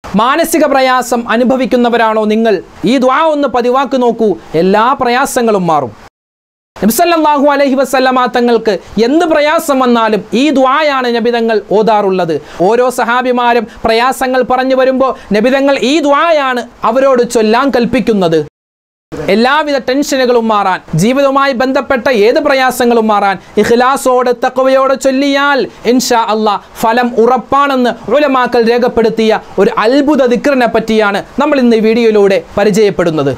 മാനസിക പ്രയാസം അനുഭവിക്കുന്നവരാണോ നിങ്ങൾ ഈ ദ്വാ ഒന്ന് പതിവാക്കി നോക്കൂ എല്ലാ പ്രയാസങ്ങളും മാറും നബിസല്ലാഹു അലഹി വസ്ലമാ തങ്ങൾക്ക് എന്ത് പ്രയാസം വന്നാലും ഈ ദ്വായാണ് നബിതങ്ങൾ ഓതാറുള്ളത് ഓരോ സഹാബിമാരും പ്രയാസങ്ങൾ പറഞ്ഞു വരുമ്പോൾ നബിതങ്ങൾ ഈ ദ്വായാണ് അവരോട് ചൊല്ലാൻ കൽപ്പിക്കുന്നത് എല്ലാവിധ ടെൻഷനുകളും മാറാൻ ജീവിതവുമായി ബന്ധപ്പെട്ട ഏത് പ്രയാസങ്ങളും മാറാൻ ഇഖ്ലാസോട് തക്കവയോടെ ചൊല്ലിയാൽ ഇൻഷാ അള്ളാ ഫലം ഉറപ്പാണെന്ന് ഉലമാക്കൾ രേഖപ്പെടുത്തിയ ഒരു അത്ഭുത ദിക്റിനെ പറ്റിയാണ് നമ്മൾ ഇന്ന് ഈ വീഡിയോയിലൂടെ പരിചയപ്പെടുന്നത്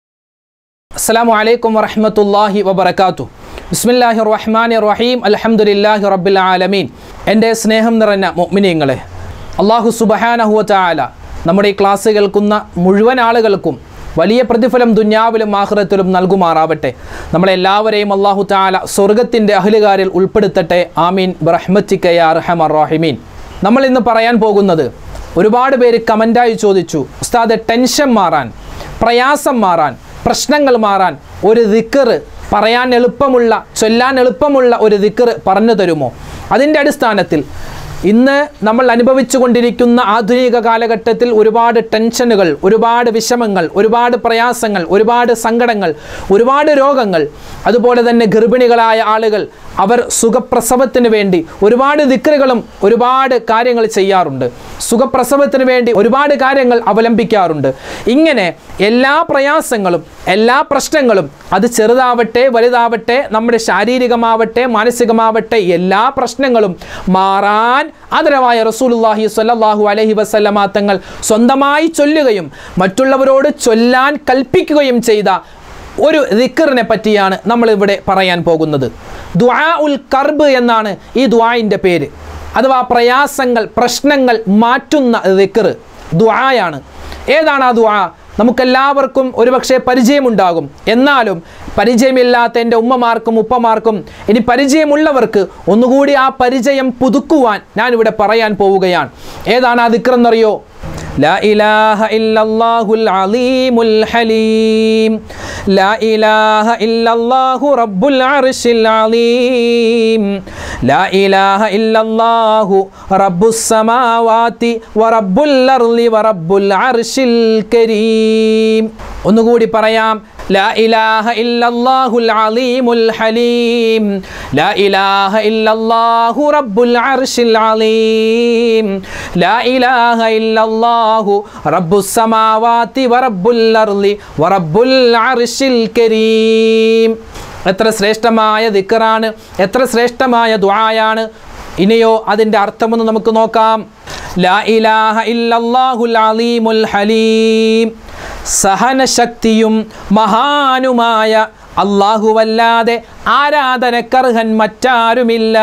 അസ്സലാമു അലൈക്കും വറഹ്മത്തുള്ളാഹി വബറകാതുഹു ബിസ്മില്ലാഹിർ റഹ്മാനിർ റഹീം അൽഹംദുലില്ലാഹി റബ്ബിൽ ആലമീൻ എൻ്റെ സ്നേഹം നിറഞ്ഞ മുഅ്മിനീങ്ങളെ അള്ളാഹു സുബ്ഹാനഹു വതആല നമ്മുടെ ഈ ക്ലാസ് കേൾക്കുന്ന മുഴുവൻ ആളുകൾക്കും വലിയ പ്രതിഫലം ദുന്യാവിലും ആഖിറത്തിലും നൽകുമാറാവട്ടെ നമ്മളെല്ലാവരെയും അള്ളാഹു താല സ്വർഗത്തിൻ്റെ അഹ്ലുകാരിൽ ഉൾപ്പെടുത്തട്ടെ ആമീൻ ബ്രഹ്മത്തിക്ക യാ റഹമർ റഹിമീൻ നമ്മൾ ഇന്ന് പറയാൻ പോകുന്നത് ഒരുപാട് പേര് കമൻ്റായി ചോദിച്ചു ഉസ്താദ് ടെൻഷൻ മാറാൻ പ്രയാസം മാറാൻ പ്രശ്നങ്ങൾ മാറാൻ ഒരു ദിക്കറ് പറയാൻ എളുപ്പമുള്ള ചൊല്ലാൻ എളുപ്പമുള്ള ഒരു ദിക്കറ് പറഞ്ഞു തരുമോ അതിൻ്റെ അടിസ്ഥാനത്തിൽ ഇന്ന് നമ്മൾ അനുഭവിച്ചു കൊണ്ടിരിക്കുന്ന ആധുനിക കാലഘട്ടത്തിൽ ഒരുപാട് ടെൻഷനുകൾ ഒരുപാട് വിഷമങ്ങൾ ഒരുപാട് പ്രയാസങ്ങൾ ഒരുപാട് സങ്കടങ്ങൾ ഒരുപാട് രോഗങ്ങൾ അതുപോലെ തന്നെ ഗർഭിണികളായ ആളുകൾ അവർ സുഖപ്രസവത്തിന് വേണ്ടി ഒരുപാട് ദിക്കറുകളും ഒരുപാട് കാര്യങ്ങൾ ചെയ്യാറുണ്ട് സുഖപ്രസവത്തിന് വേണ്ടി ഒരുപാട് കാര്യങ്ങൾ അവലംബിക്കാറുണ്ട് ഇങ്ങനെ എല്ലാ പ്രയാസങ്ങളും എല്ലാ പ്രശ്നങ്ങളും അത് ചെറുതാവട്ടെ വലുതാവട്ടെ നമ്മുടെ ശാരീരികമാവട്ടെ മാനസികമാവട്ടെ എല്ലാ പ്രശ്നങ്ങളും മാറാൻ ആദരവായ റസൂലുള്ളാഹി സ്വല്ലല്ലാഹു അലൈഹി വസല്ലമ തങ്ങൾ സ്വന്തമായി ചൊല്ലുകയും മറ്റുള്ളവരോട് ചൊല്ലാൻ കൽപ്പിക്കുകയും ചെയ്ത ഒരു ദിക്കറിനെ പറ്റിയാണ് നമ്മൾ ഇവിടെ പറയാൻ പോകുന്നത് ദ്വാ ഉൽ കർബ് എന്നാണ് ഈ ദ്വായിൻ്റെ പേര് അഥവാ പ്രയാസങ്ങൾ പ്രശ്നങ്ങൾ മാറ്റുന്ന ദിക്കറ് ദ്വായാണ് ഏതാണ് ആ ദ്വാ നമുക്കെല്ലാവർക്കും ഒരുപക്ഷെ പരിചയമുണ്ടാകും എന്നാലും പരിചയമില്ലാത്ത എൻ്റെ ഉമ്മമാർക്കും ഉപ്പമാർക്കും ഇനി പരിചയമുള്ളവർക്ക് ഒന്നുകൂടി ആ പരിചയം പുതുക്കുവാൻ ഞാനിവിടെ പറയാൻ പോവുകയാണ് ഏതാണ് ആ ദിക്റെന്നറിയോ لا إله إلا الله العظيم الحليم لا إله إلا الله رب العرش العظيم لا إله إلا الله رب السماوات ورب الأرض ورب العرش الكريم ഒന്നുകൂടി പറയാം لا إله إلا الله العظيم الحليم لا إله إلا الله رب العرش العظيم لا إله إلا الله رب السماوات ورب الأرض ورب العرش الكريم എത്ര ശ്രേഷ്ഠമായ ദിക്കറാണ് എത്ര ശ്രേഷ്ഠമായ ദുആയാണ് ഇനിയോ അതിൻ്റെ അർത്ഥമൊന്ന് നമുക്ക് നോക്കാം ലാ ഇലാഹ ഇല്ലല്ലാഹുൽ അലീമുൽ ഹലീം സഹനശക്തിയും മഹാനുമായ അള്ളാഹുവല്ലാതെ ആരാധനക്കർഹൻ മറ്റാരുമില്ല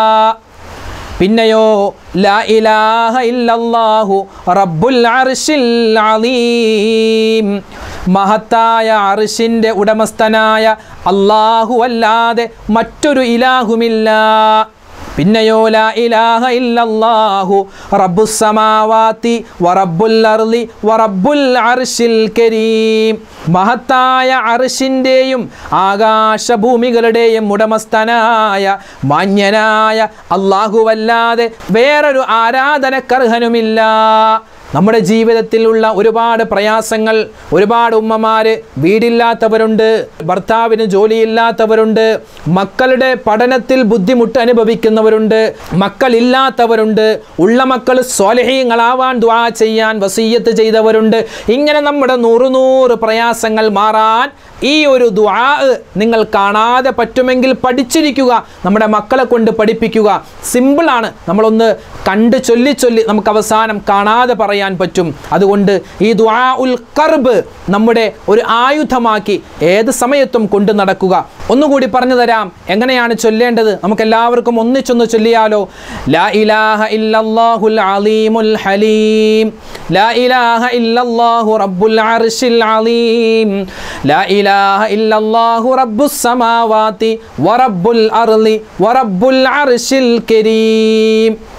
പിന്നെയോ ലാ ഇലാഹ ഇല്ലല്ലാഹു റബ്ബുൽ അർശിൽ അലീം മഹത്തായ അർഷിൻ്റെ ഉടമസ്ഥനായ അള്ളാഹു അല്ലാതെ മറ്റൊരു ഇലാഹുമില്ല പിന്നെയോ ലാ ഇലാഹ ഇല്ലല്ലാഹു റബ്ബുസ് സമാവാതി വറബ്ബുൽ അർളി വറബ്ബുൽ അർശിൽ കരീം മഹത്തായ അർഷിൻ്റെയും ആകാശഭൂമികളുടെയും ഉടമസ്ഥനായ മാന്യനായ അല്ലാഹുവല്ലാതെ വേറൊരു ആരാധനക്കർഹനുമില്ല നമ്മുടെ ജീവിതത്തിലുള്ള ഒരുപാട് പ്രയാസങ്ങൾ ഒരുപാട് ഉമ്മമാർ വീടില്ലാത്തവരുണ്ട് ഭർത്താവിന് ജോലിയില്ലാത്തവരുണ്ട് മക്കളുടെ പഠനത്തിൽ ബുദ്ധിമുട്ട് അനുഭവിക്കുന്നവരുണ്ട് മക്കളില്ലാത്തവരുണ്ട് ഉള്ള മക്കൾ സ്വാലഹീങ്ങളാവാൻ ദ്വാ ചെയ്യാൻ വസീയത്ത് ചെയ്തവരുണ്ട് ഇങ്ങനെ നമ്മുടെ നൂറ് നൂറ് പ്രയാസങ്ങൾ മാറാൻ ഈ ഒരു ദ്വാ നിങ്ങൾ കാണാതെ പറ്റുമെങ്കിൽ പഠിച്ചിരിക്കുക നമ്മുടെ മക്കളെ കൊണ്ട് പഠിപ്പിക്കുക സിമ്പിളാണ് നമ്മളൊന്ന് കണ്ട് ചൊല്ലി ചൊല്ലി നമുക്ക് അവസാനം കാണാതെ പറയാൻ പറ്റും അതുകൊണ്ട് ഈ ദ്വാ ഉൽ കർബ് നമ്മുടെ ഒരു ആയുധമാക്കി ഏത് സമയത്തും കൊണ്ടു നടക്കുക ഒന്നുകൂടി പറഞ്ഞു തരാം എങ്ങനെയാണ് ചൊല്ലേണ്ടത് നമുക്ക് എല്ലാവർക്കും ഒന്നിച്ചൊന്ന് ചൊല്ലിയാലോ ലാ ഇലാഹ ഇല്ലല്ലാഹുൽ അലീമുൽ ഹലീം ലാ ഇലാഹ ഇല്ലല്ലാഹു റബ്ബുൽ അർശിൽ അലീം ലാ ഇലാഹ ഇല്ലല്ലാഹു റബ്ബുസ് സമാവാതി വറബ്ബുൽ അർളി വറബ്ബുൽ അർശിൽ കരീം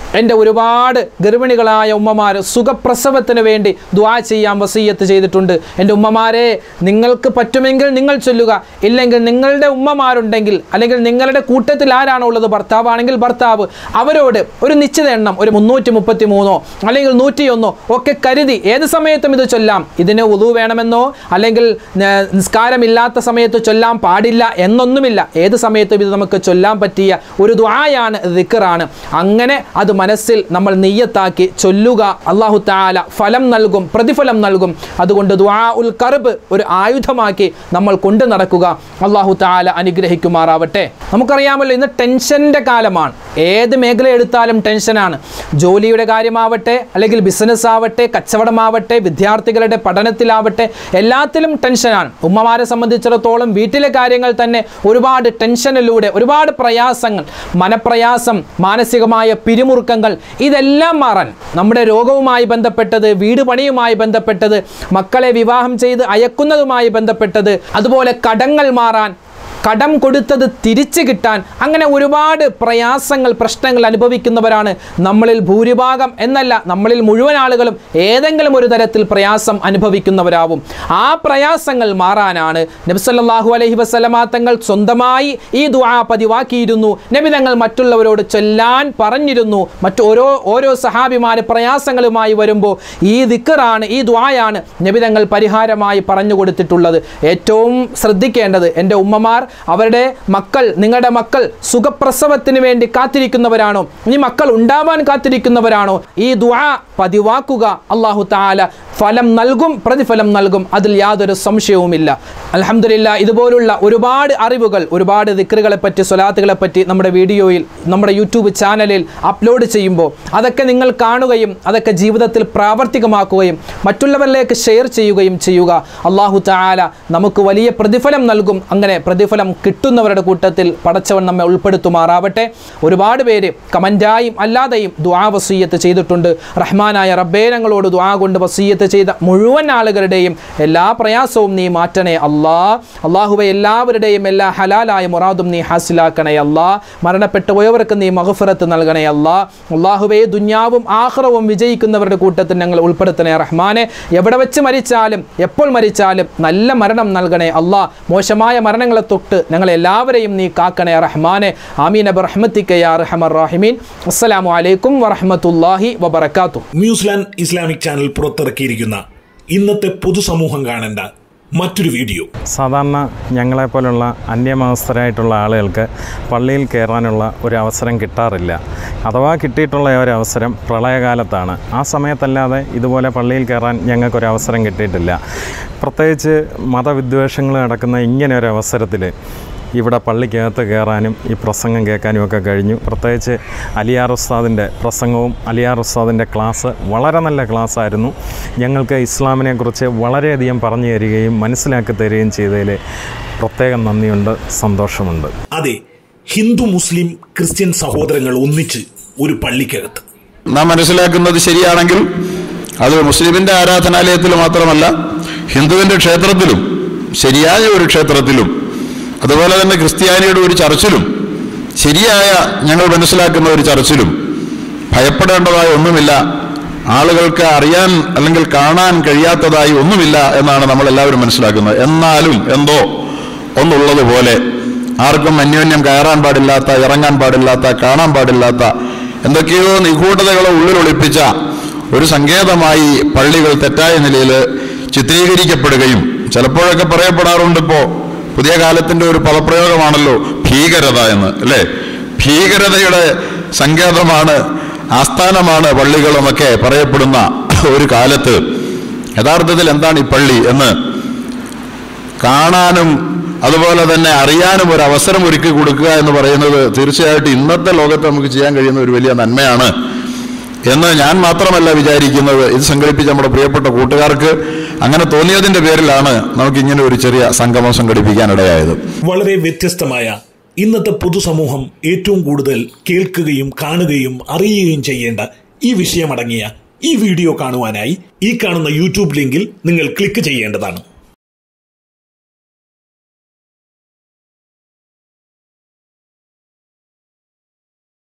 എൻ്റെ ഒരുപാട് ഗർഭിണികളായ ഉമ്മമാർ സുഖപ്രസവത്തിന് വേണ്ടി ദ്വാ ചെയ്യാൻ വസീയത്ത് ചെയ്തിട്ടുണ്ട് എൻ്റെ ഉമ്മമാരെ നിങ്ങൾക്ക് പറ്റുമെങ്കിൽ നിങ്ങൾ ചൊല്ലുക ഇല്ലെങ്കിൽ നിങ്ങളുടെ ഉമ്മമാരുണ്ടെങ്കിൽ അല്ലെങ്കിൽ നിങ്ങളുടെ കൂട്ടത്തിൽ ആരാണോ ഉള്ളത് ഭർത്താവാണെങ്കിൽ ഭർത്താവ് അവരോട് ഒരു നിശ്ചിത എണ്ണം ഒരു മുന്നൂറ്റി മുപ്പത്തി മൂന്നോ അല്ലെങ്കിൽ നൂറ്റിയൊന്നോ ഒക്കെ കരുതി ഏത് സമയത്തും ഇത് ചൊല്ലാം ഇതിന് ഉതു വേണമെന്നോ അല്ലെങ്കിൽ ന- നിസ്കാരമില്ലാത്ത സമയത്ത് ചൊല്ലാൻ പാടില്ല എന്നൊന്നുമില്ല ഏത് സമയത്തും ഇത് നമുക്ക് ചൊല്ലാൻ പറ്റിയ ഒരു ദ്വായാണ് ദിക്കറാണ് അങ്ങനെ അത് മനസ്സിൽ നമ്മൾ നെയ്യത്താക്കി ചൊല്ലുക അള്ളാഹു താല ഫലം നൽകും പ്രതിഫലം നൽകും അതുകൊണ്ട് ദ്വാ ഉൽ കർബ് ഒരു ആയുധമാക്കി നമ്മൾ കൊണ്ടു നടക്കുക അള്ളാഹു താല അനുഗ്രഹിക്കുമാറാവട്ടെ നമുക്കറിയാമല്ലോ ഇന്ന് ടെൻഷൻ്റെ കാലമാണ് ഏത് മേഖല എടുത്താലും ടെൻഷനാണ് ജോലിയുടെ കാര്യമാവട്ടെ അല്ലെങ്കിൽ ബിസിനസ് ആവട്ടെ കച്ചവടമാവട്ടെ വിദ്യാർത്ഥികളുടെ പഠനത്തിലാവട്ടെ എല്ലാത്തിലും ടെൻഷനാണ് ഉമ്മമാരെ സംബന്ധിച്ചിടത്തോളം വീട്ടിലെ കാര്യങ്ങൾ തന്നെ ഒരുപാട് ടെൻഷനിലൂടെ ഒരുപാട് പ്രയാസങ്ങൾ മനപ്രയാസം മാനസികമായ പിരിമുറുക്കങ്ങൾ ഇതെല്ലാം മാറാൻ നമ്മുടെ രോഗവുമായി ബന്ധപ്പെട്ടത് വീട് പണിയുമായി ബന്ധപ്പെട്ടത് മക്കളെ വിവാഹം ചെയ്ത് അയക്കുന്നതുമായി ബന്ധപ്പെട്ടത് അതുപോലെ കടങ്ങൾ മാറാൻ കടം കൊടുത്തത് തിരിച്ചു കിട്ടാൻ അങ്ങനെ ഒരുപാട് പ്രയാസങ്ങൾ പ്രശ്നങ്ങൾ അനുഭവിക്കുന്നവരാണ് നമ്മളിൽ ഭൂരിഭാഗം എന്നല്ല നമ്മളിൽ മുഴുവൻ ആളുകളും ഏതെങ്കിലും ഒരു തരത്തിൽ പ്രയാസം അനുഭവിക്കുന്നവരാവും ആ പ്രയാസങ്ങൾ മാറാനാണ് നബിസല്ലാഹു അലൈഹി വസ്ലമാ തങ്ങൾ സ്വന്തമായി ഈ ദുആ പതിവാക്കിയിരുന്നു നബി തങ്ങൾ മറ്റുള്ളവരോട് ചൊല്ലാൻ പറഞ്ഞിരുന്നു മറ്റു ഓരോ ഓരോ സഹാബിമാര് പ്രയാസങ്ങളുമായി വരുമ്പോൾ ഈ ദിക്കറാണ് ഈ ദ്വായാണ് നബി തങ്ങൾ പരിഹാരമായി പറഞ്ഞു കൊടുത്തിട്ടുള്ളത് ഏറ്റവും ശ്രദ്ധിക്കേണ്ടത് എൻ്റെ ഉമ്മമാർ അവരുടെ മക്കൾ നിങ്ങളുടെ മക്കൾ സുഖപ്രസവത്തിന് വേണ്ടി കാത്തിരിക്കുന്നവരാണോ ഇനി മക്കൾ ഉണ്ടാവാൻ കാത്തിരിക്കുന്നവരാണോ ഈ ദുആ പതിവാക്കുക അള്ളാഹു താല ഫലം നൽകും പ്രതിഫലം നൽകും അതിൽ യാതൊരു സംശയവുമില്ല അലഹമില്ല ഇതുപോലുള്ള ഒരുപാട് അറിവുകൾ ഒരുപാട് ദിക്റുകളെ പറ്റി സ്വലാത്തുകളെ പറ്റി നമ്മുടെ വീഡിയോയിൽ നമ്മുടെ യൂട്യൂബ് ചാനലിൽ അപ്ലോഡ് ചെയ്യുമ്പോൾ അതൊക്കെ നിങ്ങൾ കാണുകയും അതൊക്കെ ജീവിതത്തിൽ പ്രാവർത്തികമാക്കുകയും മറ്റുള്ളവരിലേക്ക് ഷെയർ ചെയ്യുകയും ചെയ്യുക അള്ളാഹു താല നമുക്ക് വലിയ പ്രതിഫലം നൽകും അങ്ങനെ പ്രതിഫലം കിട്ടുന്നവരുടെ കൂട്ടത്തിൽ പടച്ചവൻ നമ്മെ ഉൾപ്പെടുത്തുമാറാവട്ടെ ഒരുപാട് പേര് കമൻ്റായും അല്ലാതെയും ദുആ വസീയത്ത് ചെയ്തിട്ടുണ്ട് റഹ്മാനായ റബ്ബേ ഞങ്ങളോട് ദുആ കൊണ്ട് വസീയത്ത് ചെയ്ത മുഴുവൻ ആളുകളുടെയും എല്ലാ പ്രയാസവും നീ മാറ്റണേ അല്ലാ അള്ളാഹുവെ എല്ലാവരുടെയും എല്ലാ ഹലാലായ മുറാദും നീ ഹാസിലാക്കണേ അല്ലാ മരണപ്പെട്ടു പോയവർക്ക് നീ മഹഫറത്ത് നൽകണേ അല്ലാ അള്ളാഹുവെ ദുന്യാവും ആഹ്റവും വിജയിക്കുന്നവരുടെ കൂട്ടത്തിൽ ഞങ്ങൾ ഉൾപ്പെടുത്തണേ റഹ്മാനെ എവിടെ വെച്ച് മരിച്ചാലും എപ്പോൾ മരിച്ചാലും നല്ല മരണം നൽകണേ അല്ലാ മോശമായ മരണങ്ങളെ തൊട്ട് ഞങ്ങൾ എല്ലാവരെയും നീ കാക്കണേ റഹ്മാനെ ആമീൻ അബ് റഹ്മത്തിക്ക യാ റഹ്മർ റാഹിമീൻ അസ്സലാമു അലൈക്കും വറഹ്മത്തുള്ളാഹി വബറകാതുഹു ന്യൂസിലാൻഡ് ഇസ്ലാമിക് ചാനൽ പുറത്തിറക്കിയിരിക്കുന്ന ഇന്നത്തെ പൊതുസമൂഹം കാണേണ്ട മറ്റൊരു വീഡിയോ സാധാരണ ഞങ്ങളെപ്പോലുള്ള അന്യമതസ്ഥരായിട്ടുള്ള ആളുകൾക്ക് പള്ളിയിൽ കയറാനുള്ള ഒരു അവസരം കിട്ടാറില്ല അഥവാ കിട്ടിയിട്ടുള്ള ഒരു അവസരം പ്രളയകാലത്താണ് ആ സമയത്തല്ലാതെ ഇതുപോലെ പള്ളിയിൽ കയറാൻ ഞങ്ങൾക്കൊരു അവസരം കിട്ടിയിട്ടില്ല പ്രത്യേകിച്ച് മതവിദ്വേഷങ്ങൾ നടക്കുന്ന ഇങ്ങനെ ഒരു അവസരത്തിൽ ഇവിടെ പള്ളിക്കകത്ത് കയറാനും ഈ പ്രസംഗം കേൾക്കാനും ഒക്കെ കഴിഞ്ഞു പ്രത്യേകിച്ച് അലിയാർ ഉസ്താദിൻ്റെ പ്രസംഗവും അലിയാർ ഉസ്താദിൻ്റെ ക്ലാസ് വളരെ നല്ല ക്ലാസ്സായിരുന്നു ഞങ്ങൾക്ക് ഇസ്ലാമിനെക്കുറിച്ച് വളരെയധികം പറഞ്ഞു തരികയും മനസ്സിലാക്കി തരികയും ചെയ്തതിൽ പ്രത്യേകം നന്ദിയുണ്ട് സന്തോഷമുണ്ട് അതെ ഹിന്ദു മുസ്ലിം ക്രിസ്ത്യൻ സഹോദരങ്ങൾ ഒന്നിച്ച് ഒരു പള്ളിക്കകത്ത് നാം മനസ്സിലാക്കുന്നത് ശരിയാണെങ്കിൽ അത് മുസ്ലിമിന്റെ ആരാധനാലയത്തിൽ മാത്രമല്ല ഹിന്ദുവിന്റെ ക്ഷേത്രത്തിലും ശരിയായ ഒരു ക്ഷേത്രത്തിലും അതുപോലെ തന്നെ ക്രിസ്ത്യാനിയുടെ ഒരു ചർച്ചിലും ശരിയായ ഞങ്ങൾ മനസ്സിലാക്കുന്ന ഒരു ചർച്ചിലും ഭയപ്പെടേണ്ടതായ ഒന്നുമില്ല ആളുകൾക്ക് അറിയാൻ അല്ലെങ്കിൽ കാണാൻ കഴിയാത്തതായി ഒന്നുമില്ല എന്നാണ് നമ്മൾ എല്ലാവരും മനസ്സിലാക്കുന്നത് എന്നാലും എന്തോ ഒന്നുള്ളതുപോലെ ആർക്കും അന്യോന്യം കയറാൻ പാടില്ലാത്ത ഇറങ്ങാൻ പാടില്ലാത്ത കാണാൻ പാടില്ലാത്ത എന്തൊക്കെയോ നിഗൂഢതകളെ ഉള്ളിലൊളിപ്പിച്ച ഒരു സങ്കേതമായി പള്ളികൾ തെറ്റായ നിലയിൽ ചിത്രീകരിക്കപ്പെടുകയും ചിലപ്പോഴൊക്കെ പറയപ്പെടാറുണ്ട് ഇപ്പോ പുതിയ കാലത്തിന്റെ ഒരു പദപ്രയോഗമാണല്ലോ ഭീകരത എന്ന് അല്ലേ ഭീകരതയുടെ സങ്കേതമാണ് ആസ്ഥാനമാണ് പള്ളികളുമൊക്കെ പറയപ്പെടുന്ന ഒരു കാലത്ത് യഥാർത്ഥത്തിൽ എന്താണ് ഈ പള്ളി എന്ന് കാണാനും അതുപോലെ തന്നെ അറിയാനും ഒരു അവസരം ഒരുക്കി കൊടുക്കുക എന്ന് പറയുന്നത് തീർച്ചയായിട്ടും ഇന്നത്തെ ലോകത്ത് നമുക്ക് ചെയ്യാൻ കഴിയുന്ന ഒരു വലിയ നന്മയാണ് എന്ന് ഞാൻ മാത്രമല്ല വിചാരിക്കുന്നത് ഇത് സംഘടിപ്പിച്ച നമ്മുടെ പ്രിയപ്പെട്ട കൂട്ടുകാർക്ക് അങ്ങനെ തോന്നിയതിന്റെ പേരിലാണ് നമുക്ക് ഇങ്ങനെ ഒരു ചെറിയ സംഗമം സംഘടിപ്പിക്കാനിടയായത് വളരെ വ്യത്യസ്തമായ ഇന്നത്തെ പൊതുസമൂഹം ഏറ്റവും കൂടുതൽ കേൾക്കുകയും കാണുകയും അറിയുകയും ചെയ്യേണ്ട ഈ വിഷയമടങ്ങിയ ഈ വീഡിയോ കാണുവാനായി ഈ കാണുന്ന യൂട്യൂബ് ലിങ്കിൽ നിങ്ങൾ ക്ലിക്ക് ചെയ്യേണ്ടതാണ്